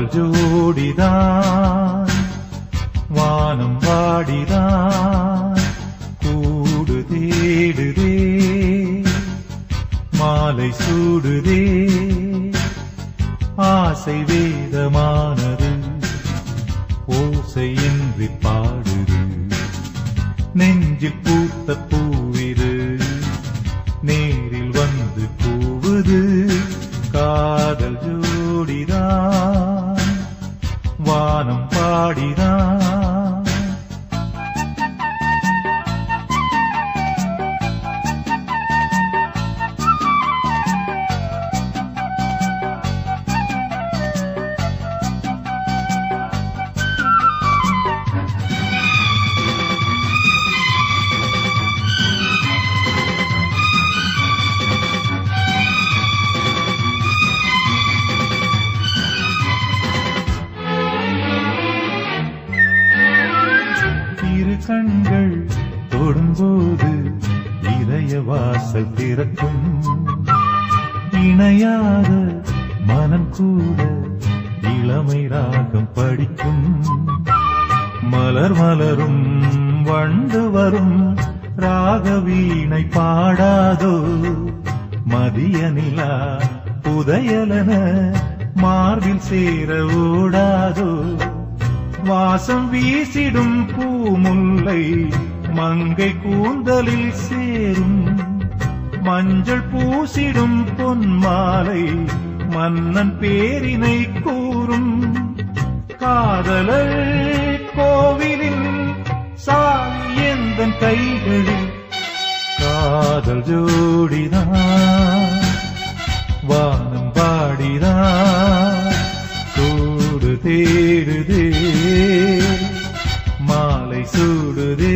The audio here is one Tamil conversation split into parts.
காதல் ஜோடிதான் வானம் வாடிதான் கூடு தேடுதே மாலை சூடுதே ஆசை வேதமானது ஓசையின்றி பாடுது நெஞ்சில் பூத்த பூவிது நேரில் வந்து கூவுது காதல் ஜோடிதான் வானம் பாடிதான் இரு கண்கள் தொடும்போது இதய வாசல் திறக்கும் இணையாத மனம் கூட இளமை ராகம் படிக்கும் மலர் மலரும் வண்டு வரும் ராக வீணை பாடாதோ மதிய நிலா புதையலன மார்பில் சேர ஓடாதோ வாசம் வீசிடும் பூமுல்லை மங்கை கூந்தலில் சேரும் மஞ்சள் பூசிடும் பொன்மாலை மன்னன் பேரினை கூறும் காதலர் கோவிலில் சாமி எந்தன் கைகளில் காதல் ஜோடிதான் வானம் பாடிதான் கூடு தேடுதே மாலை சூடுதே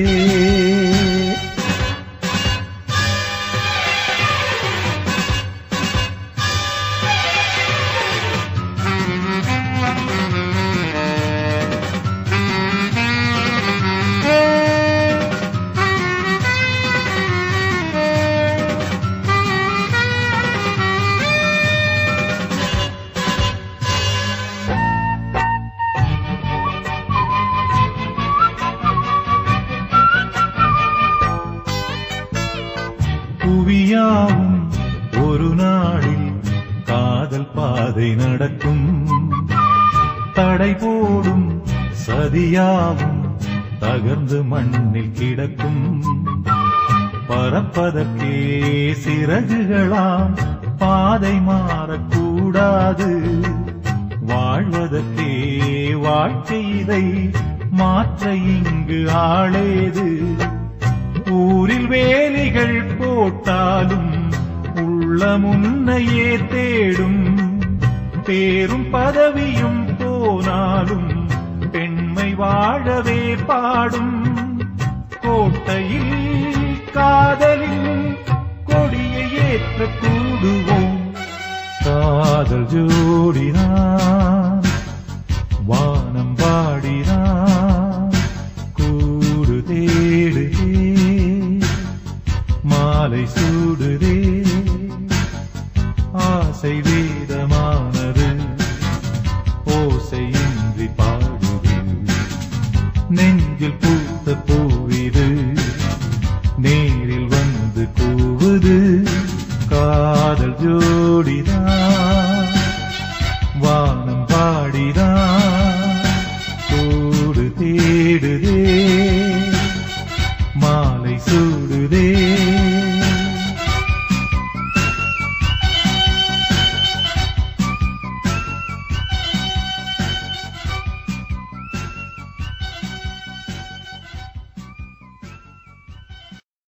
புவியாவும் ஒரு நாளில் காதல் பாதை நடக்கும் தடை போடும் சதியாவும் தகர்ந்து மண்ணில் கிடக்கும் பறப்பதற்கே சிறகுகளாம் பாதை மாறக்கூடாது வாழ்வதற்கே வாழ்க்கை இதை மாற்ற இங்கு ஆளேது ஊரில் வேலிகள் போட்டாலும் உள்ள முன்னையே தேடும் பேரும் பதவியும் போனாலும் பெண்மை வாழவே பாடும் கோட்டையில் காதலில் கொடியை ஏற்ற கூடுவோம் காதல் ஜோடிதான் வானம் பாடிதான் கூடு தேடுதே மாலை சூடுதே ஆசை வேதமானது ஓசையின்றி பாடுது நெஞ்சில் பூத்த பூவிது நேரில் வந்து கூவுது காதல் ஜோடிதான்